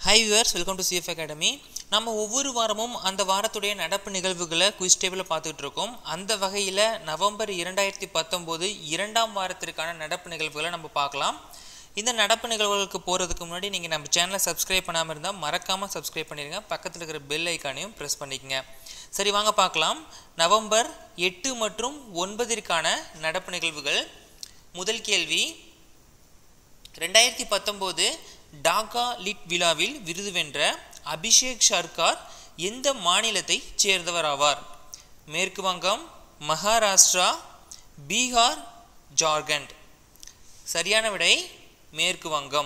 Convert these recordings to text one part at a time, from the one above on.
high viewers welcome to CF academy நம்ம ஒவ்வொரு வாரமும் அந்த வாரத்துடைய நடப்பு நிகழ்வுகளை குவிஸ் டேபிளில் பார்த்துட்டு இருக்கோம் அந்த வகையில் நவம்பர் இரண்டாயிரத்தி பத்தொம்போது இரண்டாம் வாரத்திற்கான நடப்பு நிகழ்வுகளை நம்ம பார்க்கலாம் இந்த நடப்பு நிகழ்வுகளுக்கு போகிறதுக்கு முன்னாடி நீங்கள் நம்ம சேனலை சப்ஸ்கிரைப் பண்ணாமல் இருந்தால் மறக்காமல் சப்ஸ்கிரைப் பண்ணிடுங்க பக்கத்தில் இருக்கிற பெல் ஐக்கானையும் ப்ரெஸ் பண்ணிக்கங்க சரி வாங்க பார்க்கலாம் நவம்பர் எட்டு மற்றும் ஒன்பதிற்கான நடப்பு நிகழ்வுகள் முதல் கேள்வி ரெண்டாயிரத்தி பத்தொம்போது டாக்கா லிட் விழாவில் விருது வென்ற அபிஷேக் சர்க்கார் எந்த மாநிலத்தைச் சேர்ந்தவர் ஆவார் மேற்கு வங்கம் மகாராஷ்டிரா பீகார் ஜார்க்கண்ட் சரியான விடை மேற்கு வங்கம்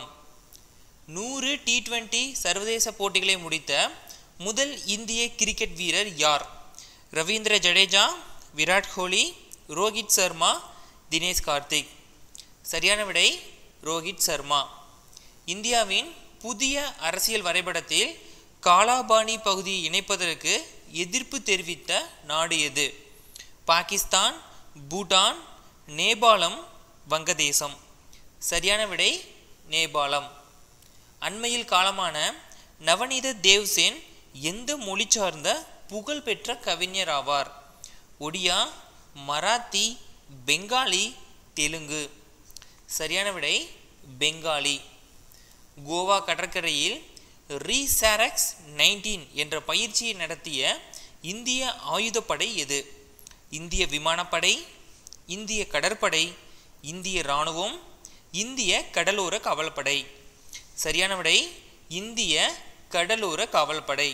நூறு டி டுவெண்ட்டி சர்வதேச போட்டிகளை முடித்த முதல் இந்திய கிரிக்கெட் வீரர் யார் ரவீந்திர ஜடேஜா விராட் கோலி ரோஹித் சர்மா தினேஷ் கார்த்திக் சரியான விடை ரோஹித் சர்மா இந்தியாவின் புதிய அரசியல் வரைபடத்தில் காலாபாணி பகுதியை இணைப்பதற்கு எதிர்ப்பு தெரிவித்த நாடு எது பாகிஸ்தான் பூட்டான் நேபாளம் வங்கதேசம் சரியான விடை நேபாளம் அண்மையில் காலமான நவநீத தேவ்சேன் எந்த மொழி சார்ந்த புகழ்பெற்ற கவிஞர் ஆவார் ஒடியா மராத்தி பெங்காலி தெலுங்கு சரியான விடை பெங்காலி கோவா கடற்கரையில் ரீசாரக்ஸ் நைன்டீன் என்ற பயிற்சியை நடத்திய இந்திய ஆயுதப்படை எது இந்திய விமானப்படை இந்திய கடற்படை இந்திய இராணுவம் இந்திய கடலோர காவல்படை சரியான விடை இந்திய கடலோர காவல்படை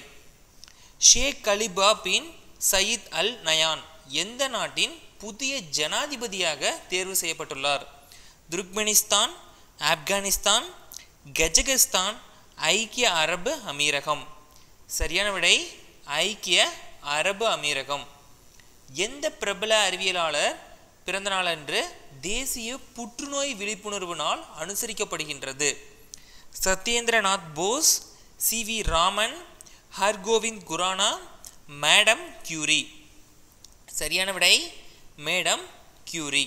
ஷேக் கலிபா பின் சயீத் அல் நயான் எந்த நாட்டின் புதிய ஜனாதிபதியாக தேர்வு செய்யப்பட்டுள்ளார் துர்க்மெனிஸ்தான் ஆப்கானிஸ்தான் கஜகஸ்தான் ஐக்கிய அரபு அமீரகம் சரியான விடை ஐக்கிய அரபு அமீரகம் எந்த பிரபல அறிவியலாளர் பிறந்தநாளன்று தேசிய புற்றுநோய் விழிப்புணர்வு நாள் அனுசரிக்கப்படுகின்றது Satyendranath Bose C V Raman Hargobind Khorana madam Curie சரியான விடை மேடம் கியூரி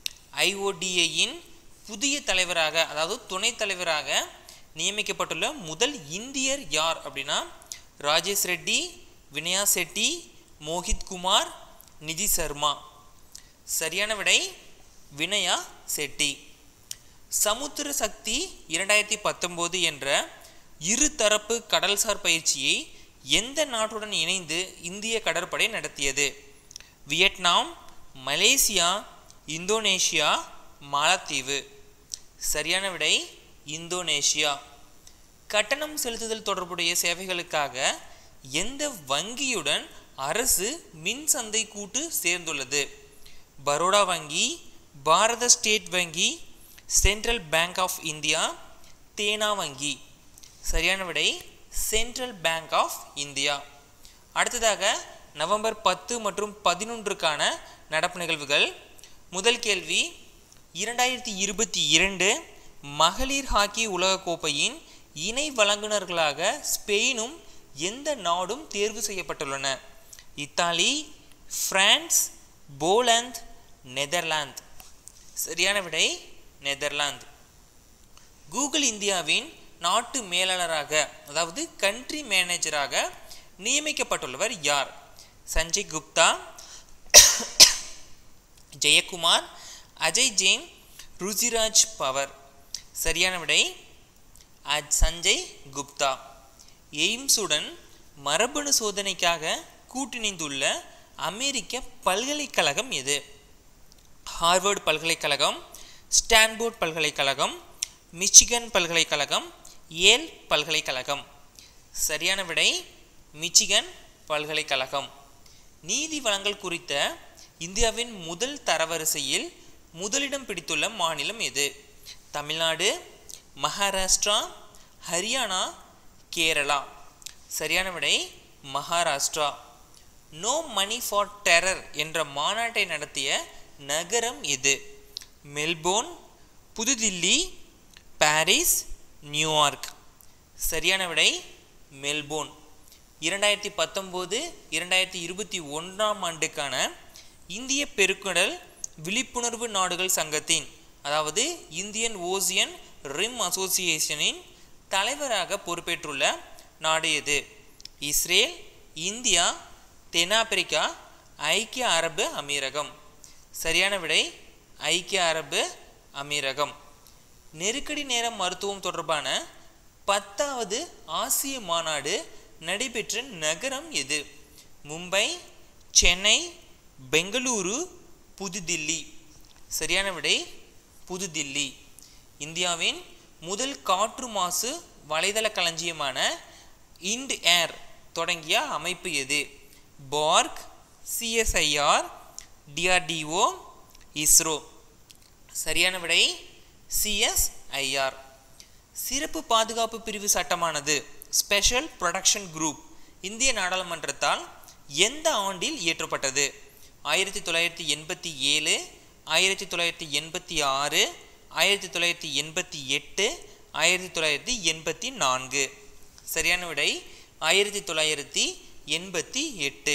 ஐஓடிஏயின் புதிய தலைவராக அதாவது துணைத் தலைவராக நியமிக்கப்பட்டுள்ள முதல் இந்தியர் யார் அப்படின்னா ராஜேஷ் ரெட்டி வினயா செட்டி மோஹித் குமார் நிதி சர்மா சரியான விடை வினயா செட்டி சமுத்திர சக்தி இரண்டாயிரத்தி பத்தொம்போது என்ற இருதரப்பு கடல்சார் பயிற்சியை எந்த நாட்டுடன் இணைந்து இந்திய கடற்படை நடத்தியது வியட்நாம் மலேசியா இந்தோனேஷியா மாலத்தீவு சரியான விடை இந்தோனேஷியா கட்டணம் செலுத்துதல் தொடர்புடைய சேவைகளுக்காக எந்த வங்கியுடன் அரசு மின் சந்தை கூட்டு சேர்ந்துள்ளது பரோடா வங்கி பாரத ஸ்டேட் வங்கி central bank of India Dena வங்கி சரியான விடை சென்ட்ரல் பேங்க் ஆஃப் இந்தியா அடுத்ததாக நவம்பர் பத்து மற்றும் பதினொன்றுக்கான நடப்பு நிகழ்வுகள் முதல் கேள்வி இரண்டாயிரத்தி இருபத்தி இரண்டு மகளிர் ஹாக்கி உலகக்கோப்பையின் இணை வழங்குனர்களாக ஸ்பெயினும் எந்த நாடும் தேர்வு செய்யப்பட்டுள்ளன இத்தாலி பிரான்ஸ் போலந்து நெதர்லாந்து சரியான விடை நெதர்லாந்து கூகுள் இந்தியாவின் நாட்டு மேலாளராக அதாவது கண்ட்ரி மேனேஜராக நியமிக்கப்பட்டுள்ளவர் யார் சஞ்சய் குப்தா ஜெயக்குமார் அஜய் ஜெயின் ருஜிராஜ் பவர் சரியான விடை அஜ் சஞ்சய் குப்தா எய்ம்ஸுடன் மரபணு சோதனைக்காக கூட்டிணைந்துள்ள அமெரிக்க பல்கலைக்கழகம் எது ஹார்வர்டு பல்கலைக்கழகம் ஸ்டான்போர்ட் பல்கலைக்கழகம் மிச்சிகன் பல்கலைக்கழகம் ஏல் பல்கலைக்கழகம் சரியான விடை மிச்சிகன் பல்கலைக்கழகம் நீதி வழங்கல் குறித்த இந்தியாவின் முதல் தரவரிசையில் முதலிடம் பிடித்துள்ள மாநிலம் எது தமிழ்நாடு மகாராஷ்டிரா ஹரியானா கேரளா சரியான விடை Maharashtra no money for terror என்ற மாநாட்டை நடத்திய நகரம் எது மெல்போர்ன் புதுதில்லி பாரிஸ் நியூயார்க் சரியான விடை மெல்போர்ன் இரண்டாயிரத்தி பத்தொம்போது இரண்டாயிரத்தி இருபத்தி ஒன்றாம் ஆண்டுக்கான இந்திய பெருக்கடல் விழிப்புணர்வு நாடுகள் சங்கத்தின் அதாவது இந்தியன் ஓசியன் ரிம் அசோசியேஷனின் தலைவராக பொறுப்பேற்றுள்ள நாடு எது இஸ்ரேல் இந்தியா தென்னாப்பிரிக்கா ஐக்கிய அரபு அமீரகம் சரியான விடை ஐக்கிய அரபு அமீரகம் நெருக்கடி நேரம் மருத்துவம் தொடர்பான பத்தாவது ஆசிய மாநாடு நடைபெற்ற நகரம் எது மும்பை சென்னை பெங்களூரு புதுதில்லி சரியான விடை புதுதில்லி இந்தியாவின் முதல் காற்று மாசு வலைதள களஞ்சியமான இண்ட் ஏர் தொடங்கிய அமைப்பு எது பார்க் சிஎஸ்ஐஆர் டிஆர்டிஓ இஸ்ரோ சரியான விடை சிஎஸ்ஐஆர் சிறப்பு பாதுகாப்பு பிரிவு சட்டமானது ஸ்பெஷல் ப்ரொடக்ஷன் குரூப் இந்திய நாடாளுமன்றத்தால் எந்த ஆண்டில் இயற்றப்பட்டது ஆயிரத்தி தொள்ளாயிரத்தி எண்பத்தி ஏழு ஆயிரத்தி தொள்ளாயிரத்தி எண்பத்தி ஆறு ஆயிரத்தி தொள்ளாயிரத்தி எண்பத்தி எட்டு ஆயிரத்தி தொள்ளாயிரத்தி எண்பத்தி நான்கு சரியான விடை ஆயிரத்தி தொள்ளாயிரத்தி எண்பத்தி எட்டு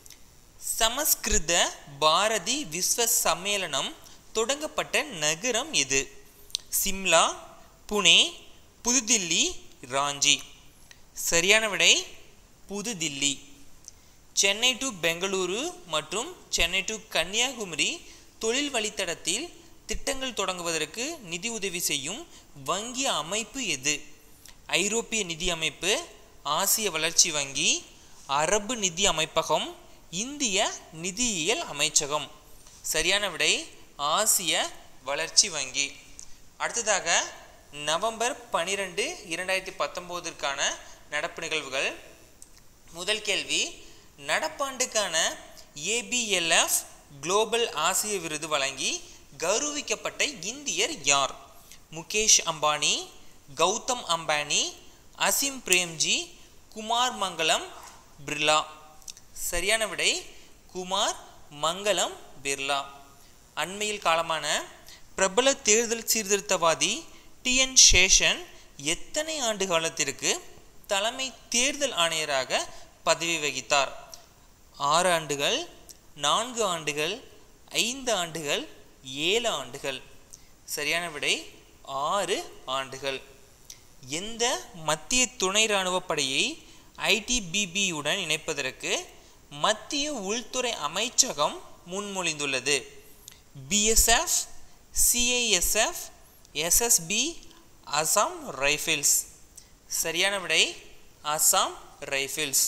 சமஸ்கிருத பாரதி விஸ்வ சம்மேளனம் தொடங்கப்பட்ட நகரம் எது சிம்லா புனே புதுதில்லி ராஞ்சி சரியான விடை புதுதில்லி சென்னை டு பெங்களூரு மற்றும் சென்னை டு கன்னியாகுமரி தொழில் வழித்தடத்தில் திட்டங்கள் தொடங்குவதற்கு நிதி உதவி செய்யும் வங்கி அமைப்பு எது ஐரோப்பிய நிதி அமைப்பு ஆசிய வளர்ச்சி வங்கி அரபு நிதி அமைப்பகம் இந்திய நிதியியல் அமைச்சகம் சரியான விடை ஆசிய வளர்ச்சி வங்கி அடுத்ததாக நவம்பர் பனிரெண்டு இரண்டாயிரத்தி பத்தொம்போதிற்கான நடப்பு நிகழ்வுகள் முதல் கேள்வி நடப்பாண்டுக்கான ஏபிஎல்எஃப் குளோபல் ஆசிய விருது வழங்கி கௌரவிக்கப்பட்ட இந்தியர் யார் முகேஷ் அம்பானி கௌதம் அம்பானி அசிம் பிரேம்ஜி குமார் மங்கலம் பிர்லா சரியான விடை குமார் மங்கலம் பிர்லா அண்மையில் காலமான பிரபல தேர்தல் சீர்திருத்தவாதி டிஎன் சேஷன் எத்தனை ஆண்டு காலத்திற்கு தலைமை தேர்தல் ஆணையராக பதவி வகித்தார் ஆறு ஆண்டுகள் நான்கு ஆண்டுகள் ஐந்து ஆண்டுகள் ஏழு ஆண்டுகள் சரியான விடை ஆறு ஆண்டுகள் எந்த மத்திய துணை இராணுவப் படையை ஐடிபிபியுடன் இணைப்பதற்கு மத்திய உள்துறை அமைச்சகம் முன்மொழிந்துள்ளது BSF CISF SSB Assam rifles சரியான விடை அசாம் ரைஃபிள்ஸ்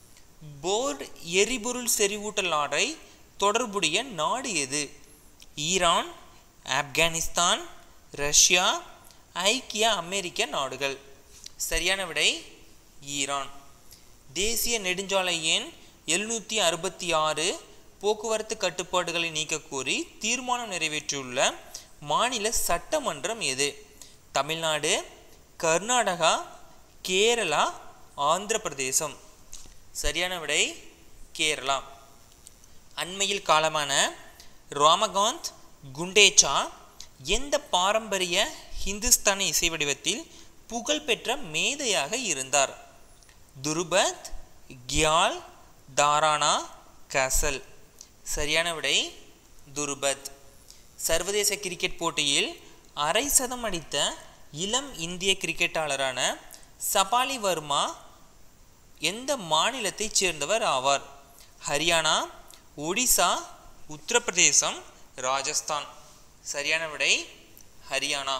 போர்டு எரிபொருள் செறிவூட்டல் நாடை தொடர்புடைய நாடு எது ஈரான் ஆப்கானிஸ்தான் ரஷ்யா ஐக்கிய அமெரிக்க நாடுகள் சரியான விடை ஈரான் தேசிய நெடுஞ்சாலை எண் எழுநூற்றி அறுபத்தி ஆறு போக்குவரத்து கட்டுப்பாடுகளை நீக்கக் கோரி தீர்மானம் நிறைவேற்றியுள்ள மாநில சட்டமன்றம் எது தமிழ்நாடு கர்நாடகா கேரளா ஆந்திர பிரதேசம் சரியான விடை கேரளா அண்மையில் காலமான ராமகாந்த் குண்டேச்சா எந்த பாரம்பரிய ஹிந்துஸ்தானி இசை வடிவத்தில் புகழ்பெற்ற மேதையாக இருந்தார் துருபத் கியால் தாரானா கசல் சரியான விடை துருபத் சர்வதேச கிரிக்கெட் போட்டியில் அரை சதம் அடித்த இளம் இந்திய கிரிக்கெட்டாளரான சபாலி வர்மா எந்த மாநிலத்தைச் சேர்ந்தவர் ஆவார் ஹரியானா ஒடிசா உத்தரப்பிரதேசம் ராஜஸ்தான் சரியான விடை ஹரியானா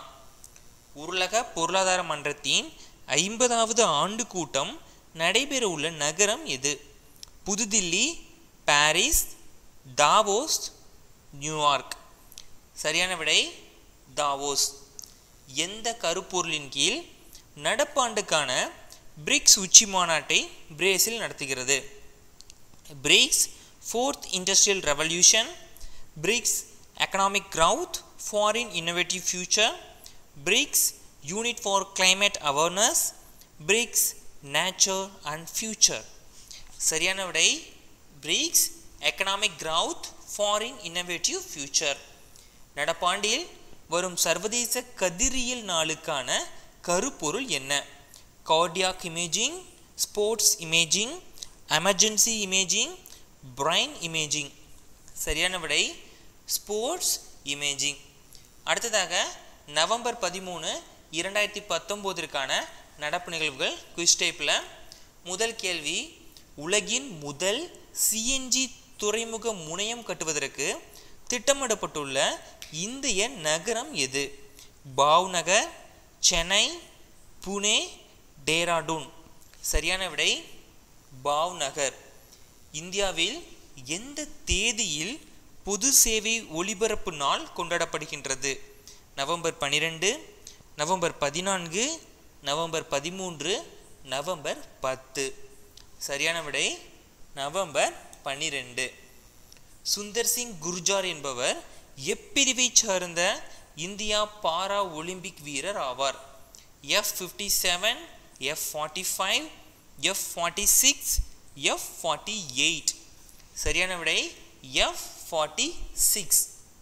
உருளக பொருளாதார மன்றத்தின் ஐம்பதாவது ஆண்டு கூட்டம் நடைபெறவுள்ள நகரம் எது புதுதில்லி பாரிஸ் தாவோஸ் நியூயார்க் சரியான விடை தாவோஸ் எந்த கருப்பொருளின் கீழ் நடப்பாண்டுக்கான பிரிக்ஸ் உச்சி மாநாட்டை பிரேசில் நடத்துகிறது BRICS fourth industrial revolution BRICS economic growth for an innovative future BRICS unit for climate awareness BRICS nature and future சரியான விடை BRICS economic growth for an innovative future நடப்பாண்டில் வரும் சர்வதேச கதிரியல் நாளுக்கான கருப்பொருள் என்ன cardiac imaging sports imaging emergency imaging brain imaging சரியான விடை ஸ்போர்ட்ஸ் இமேஜிங் அடுத்ததாக நவம்பர் பதிமூணு இரண்டாயிரத்தி பத்தொம்போதிற்கான நடப்பு நிகழ்வுகள் குவிஸ் டைப்பில் முதல் கேள்வி உலகின் முதல் சிஎன்ஜி துறைமுக முனையம் கட்டுவதற்கு திட்டமிடப்பட்டுள்ள இந்திய நகரம் எது பாவ்நகர் சென்னை புனே டேராடூன் சரியான விடை பாவ்நகர் இந்தியாவில் எந்த தேதியில் பொது சேவை ஒளிபரப்பு நாள் கொண்டாடப்படுகின்றது நவம்பர் பன்னிரெண்டு நவம்பர் பதினான்கு நவம்பர் பதிமூன்று நவம்பர் பத்து சரியான விடை நவம்பர் பன்னிரெண்டு சுந்தர் சிங் குர்ஜார் என்பவர் எப்பிரிவைச் சார்ந்த இந்தியா பாரா ஒலிம்பிக் வீரர் ஆவார் F fifty seven F forty five F forty six F forty eight சரியான விடை F forty six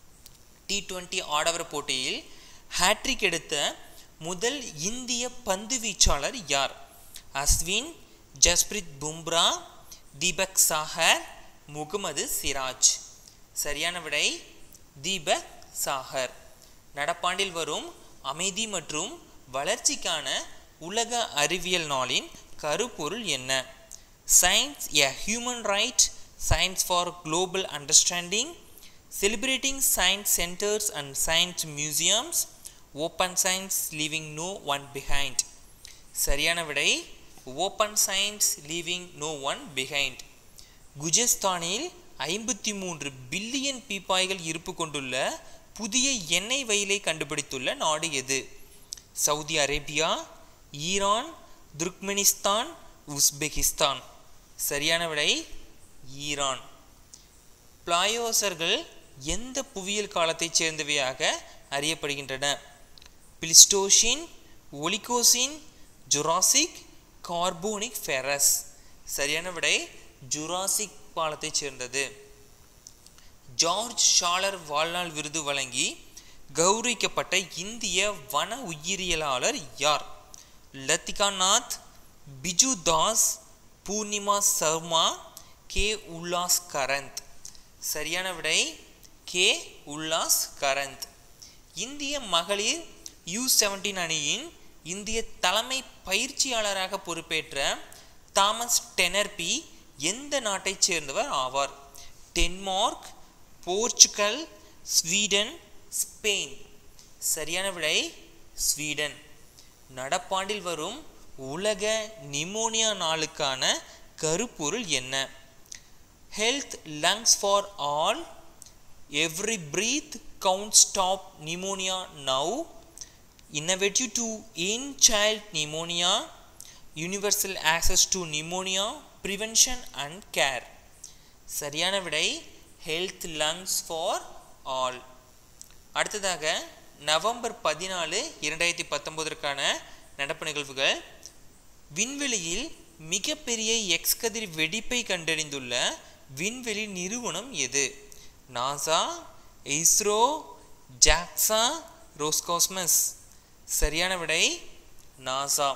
T twenty ஆடவர் போட்டியில் ஹேட்ரிக் எடுத்த முதல் இந்திய பந்து வீச்சாளர் யார் அஸ்வின் ஜஸ்பிரித் பும்ரா தீபக் சாஹர் முகமது சிராஜ் சரியான விடை தீபக் சாஹர் நடப்பாண்டில் வரும் அமைதி மற்றும் வளர்ச்சிக்கான உலக அறிவியல் நாளின் கருப்பொருள் என்ன science a human right science for global understanding celebrating science centers and science museums open science leaving no one behind சரியான விடை open science leaving no one behind குஜஸ்தானில் ஐம்பத்தி மூன்று பில்லியன் பீப்பாய்கள் இருப்பு கொண்டுள்ள புதிய எண்ணெய் வயலை கண்டுபிடித்துள்ள நாடு எது Saudi Arabia Iran Turkmenistan Uzbekistan சரியான விடை ஈரான் பிளாயோசர்கள் எந்த புவியியல் காலத்தைச் சேர்ந்தவையாக அறியப்படுகின்றன Pleistocene Oligocene Jurassic carboniferous சரியான விடை ஜுராசிக் காலத்தைச் சேர்ந்தது ஜார்ஜ் ஷாலர் வாழ்நாள் விருது வழங்கி கௌரவிக்கப்பட்ட இந்திய வன உயிரியலாளர் யார் லத்திகா நாத் பிஜு தாஸ் பூர்ணிமா சர்மா கே உல்லாஸ் கரந்த் சரியான விடை கே உல்லாஸ் கரந்த் இந்திய மகளிர் யூ செவன்டீன் அணியின் இந்திய தலைமை பயிற்சியாளராக பொறுப்பேற்ற தாமஸ் டெனர்பி எந்த நாட்டைச் சேர்ந்தவர் ஆவார் டென்மார்க் போர்ச்சுகல் ஸ்வீடன் ஸ்பெயின் சரியான விடை ஸ்வீடன் நடப்பாண்டில் வரும் உலக நிமோனியா நாளுக்கான கருப்பொருள் என்ன health lungs for all every breath count stop pneumonia now innovative to in child pneumonia universal access to pneumonia prevention and care சரியான விடை ஹெல்த் லங்ஸ் ஃபார் ஆல் அடுத்ததாக நவம்பர் பதினாலு இரண்டாயிரத்தி பத்தொம்போதற்கான நடப்பு நிகழ்வுகள் விண்வெளியில் மிகப்பெரிய எக்ஸ் கதிர் வெடிப்பை கண்டறிந்துள்ள விண்வெளி நிறுவனம் எது நாசா இஸ்ரோ ஜாக்சா ரோஸ்காஸ்மஸ் சரியான விடை நாசா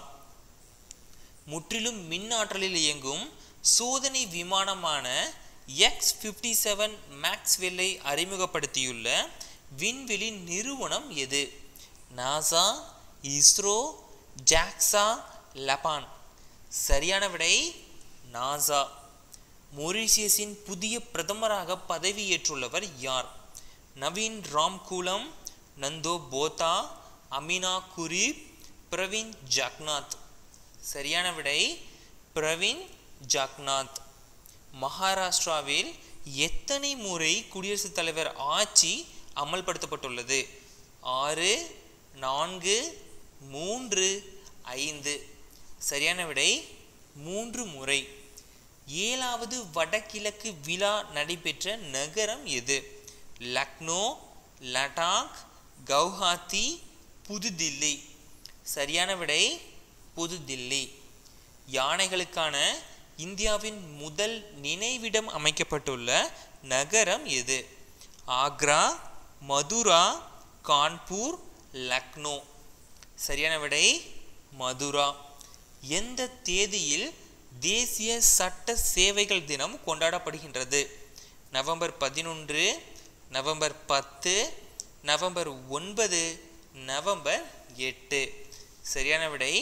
முற்றிலும் மின் ஆற்றலில் இயங்கும் சோதனை விமானமான எக்ஸ் ஃபிஃப்டி செவன் மேக்ஸ்வெல்லை அறிமுகப்படுத்தியுள்ள விண்வெளி நிறுவனம் எது நாசா இஸ்ரோ ஜாக்சா லபான் சரியான விடை நாசா மொரீஷியஸின் புதிய பிரதமராக பதவியேற்றுள்ளவர் யார் நவீன் ராம்கூலம் நந்தோ போதா அமினா குரீப் பிரவீன் ஜக்நாத் சரியான விடை பிரவீன் ஜக்நாத் மகாராஷ்டிராவில் எத்தனை முறை குடியரசுத் தலைவர் ஆட்சி அமல்படுத்தப்பட்டுள்ளது ஆறு நான்கு மூன்று ஐந்து சரியான விடை மூன்று முறை ஏழாவது வடகிழக்கு விழா நடைபெற்ற நகரம் எது லக்னோ லடாக் கவுஹாத்தி புதுதில்லி சரியான விடை புதுதில்லி யானைகளுக்கான இந்தியாவின் முதல் நினைவிடம் அமைக்கப்பட்டுள்ள நகரம் எது ஆக்ரா மதுரா கான்பூர் லக்னோ சரியான விடை மதுரா எந்த தேதியில் தேசிய சட்ட சேவைகள் தினம் கொண்டாடப்படுகின்றது நவம்பர் பதினொன்று நவம்பர் பத்து நவம்பர் ஒன்பது நவம்பர் எட்டு சரியான விடை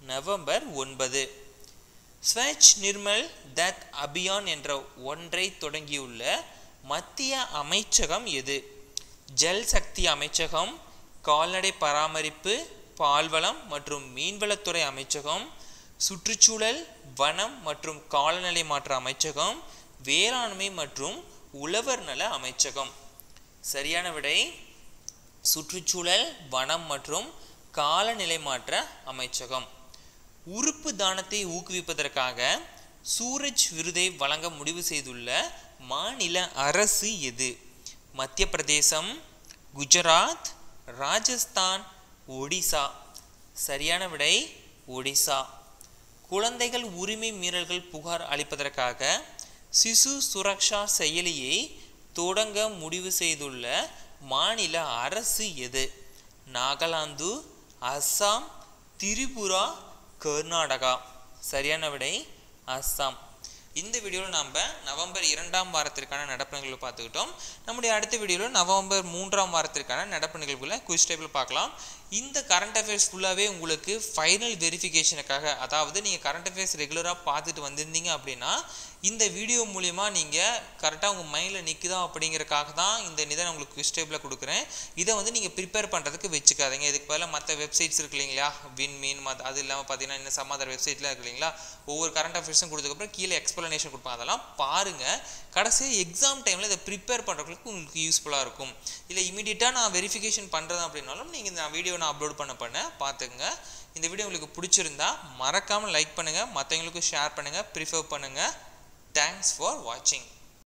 நவம்பர் ஒன்பது ஸ்வச் நிர்மல் தத் அபியான் என்ற ஒன்றை தொடங்கியுள்ள மத்திய அமைச்சகம் எது ஜல் சக்தி அமைச்சகம் கால்நடை பராமரிப்பு பால்வளம் மற்றும் மீன்வளத்துறை அமைச்சகம் சுற்றுச்சூழல் வனம் மற்றும் காலநிலை மாற்ற அமைச்சகம் வேளாண்மை மற்றும் உழவர் நல அமைச்சகம் சரியான விடை சுற்றுச்சூழல் வனம் மற்றும் காலநிலை மாற்ற அமைச்சகம் உறுப்பு தானத்தை ஊக்குவிப்பதற்காக சூரஜ் விருதை வழங்க முடிவு செய்துள்ள மாநில அரசு எது மத்திய பிரதேசம் குஜராத் ராஜஸ்தான் ஒடிசா சரியான விடை ஒடிசா குழந்தைகள் உரிமை மீறல்கள் புகார் அளிப்பதற்காக சிசு சுரக்ஷா செயலியை தொடங்க முடிவு செய்துள்ள மாநில அரசு எது நாகாலாந்து அஸ்ஸாம் திரிபுரா கர்நாடகா சரியான விடை அஸ்ஸாம் இந்த வீடியோவில் நாம் நவம்பர் இரண்டாம் வாரத்திற்கான நடப்பு நிகழ்வு பார்த்துக்கிட்டோம் நம்முடைய அடுத்த வீடியோவில் நவம்பர் மூன்றாம் வாரத்திற்கான நடப்பு நிகழ்வுகளை குவிஸ் டேபிள் பார்க்கலாம் இந்த கரண்ட் அஃபேர்ஸ் ஃபுல்லாகவே உங்களுக்கு ஃபைனல் வெரிஃபிகேஷனுக்காக அதாவது நீங்கள் கரண்ட் அஃபேர்ஸ் ரெகுலராக பார்த்துட்டு வந்திருந்தீங்க அப்படின்னா இந்த வீடியோ மூலிமா நீங்கள் கரெக்டாக உங்கள் மைண்டில் நிற்குதா அப்படிங்கிறக்காக தான் இந்த நிதை நான் உங்களுக்கு குவிஸ் டேபிளில் கொடுக்குறேன் இதை வந்து நீங்கள் ப்ரிப்பேர் பண்ணுறதுக்கு வச்சுக்காதீங்க இதுக்கு பதிலாக மற்ற வெப்சைட்ஸ் இருக்கு இல்லைங்களா வின் மீன் மத் அது இல்லாமல் பார்த்தீங்கன்னா இன்னும் சம் அதர் வெப்சைட்லாம் இருக்கு இல்லைங்களா ஒவ்வொரு கரண்ட் அஃபேர்ஸும் கொடுத்ததுக்கப்புறம் கீழே எக்ஸ்ப்ளனேஷன் கொடுப்பாங்க அதெல்லாம் பாருங்கள் கடைசி எக்ஸாம் டைமில் இதை ப்ரிப்பேர் பண்ணுறதுக்கு உங்களுக்கு யூஸ்ஃபுல்லாக இருக்கும் இல்லை இமீடியட்டாக நான் வெரிஃபிகேஷன் பண்ணுறது அப்படின்னாலும் நீங்கள் இந்த வீடியோ நான் அப்லோட் பண்ண பண்ண பார்த்துங்க இந்த வீடியோ உங்களுக்கு பிடிச்சிருந்தா மறக்காமல் லைக் பண்ணுங்கள் மற்றவங்களுக்கும் ஷேர் பண்ணுங்கள் ப்ரிஃபர் பண்ணுங்கள் தேங்க்ஸ் ஃபார் வாட்சிங்